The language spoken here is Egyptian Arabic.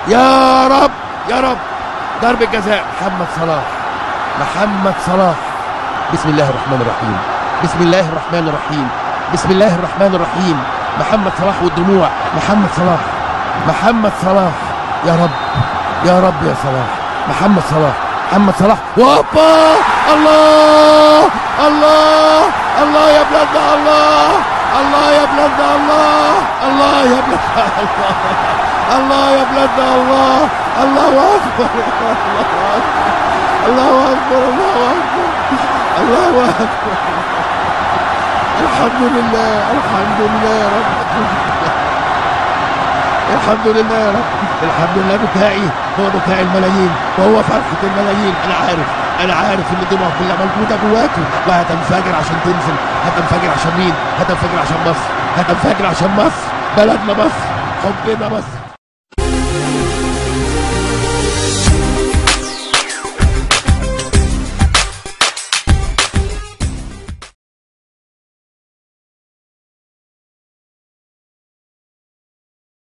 يا رب يا رب ضربة جزاء محمد صلاح محمد صلاح بسم الله الرحمن الرحيم بسم الله الرحمن الرحيم بسم الله الرحمن الرحيم محمد صلاح والدموع محمد صلاح محمد صلاح يا رب يا رب يا صلاح محمد صلاح محمد صلاح وهوبا الله الله الله يا بلادنا الله الله يا بلادنا الله الله يا بلادنا الله الله يا بلادنا الله الله اكبر الله اكبر الله اكبر الله اكبر الحمد لله الحمد لله يا رب الحمد لله يا رب الحمد لله بكائي هو بكاء الملايين وهو فرحة الملايين أنا عارف أنا عارف إن الدموع كلها موجودة جواكم وهتنفجر عشان تنزل هتنفجر عشان مين؟ هتنفجر عشان مصر هتنفجر عشان مصر بلدنا مصر حبنا مصر